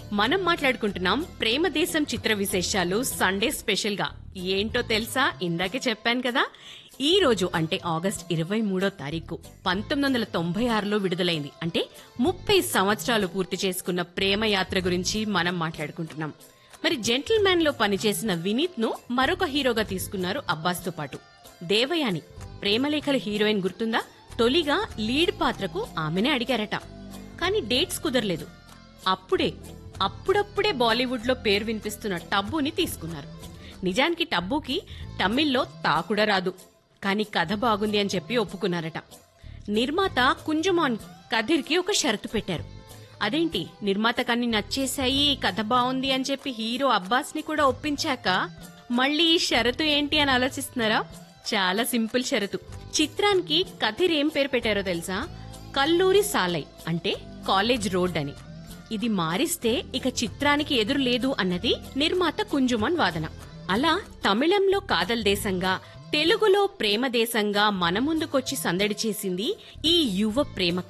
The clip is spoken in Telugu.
మనం మాట్లాడుకుంటున్నాం ప్రేమ దేశం చిత్ర విశేషాలు సండే స్పెషల్ గా ఏంటో తెలుసా ఇందాకే చెప్పాను కదా ఈ రోజు అంటే ఆగస్ట్ ఇరవై మూడో తారీఖు పంతొమ్మిది వందల తొంభై ఆరులో విడుదలైంది అంటే ముప్పై సంవత్సరాలు పూర్తి చేసుకున్న ప్రేమ యాత్ర గురించి మనం మాట్లాడుకుంటున్నాం మరి జెంటిల్ మ్యాన్ లో పనిచేసిన వినీత్ ను మరొక హీరోగా తీసుకున్నారు అబ్బాస్ తో పాటు దేవయాని ప్రేమలేఖల హీరోయిన్ గుర్తుందా తొలిగా లీడ్ పాత్రకు ఆమెనే అడిగారట కానీ డేట్స్ కుదరలేదు అప్పుడే అప్పుడప్పుడే బాలీవుడ్ లో పేరు వినిపిస్తున్న టబ్బుని తీసుకున్నారు నిజానికి టబ్బుకి తమిళ్లో తాకుడ రాదు కానీ కథ బాగుంది అని చెప్పి ఒప్పుకున్నారట నిర్మాత కుంజమాన్ కథీర్కి ఒక షరతు పెట్టారు అదేంటి నిర్మాత కన్ని నచ్చేశాయి కథ బాగుంది అని చెప్పి హీరో అబ్బాస్ ని కూడా ఒప్పించాక మళ్ళీ ఈ షరతు ఏంటి అని ఆలోచిస్తున్నారా చాలా సింపుల్ షరతు చిత్రానికి కథీర్ ఏం పేరు పెట్టారో తెలుసా కల్లూరి సాలై అంటే కాలేజ్ రోడ్ అని ఇది మారిస్తే ఇక చిత్రానికి ఎదురు లేదు అన్నది నిర్మాత కుంజుమన్ వాదన అలా తమిళంలో కాదల్ దేశంగా తెలుగులో ప్రేమ దేశంగా మన ముందుకొచ్చి సందడి చేసింది ఈ యువ ప్రేమ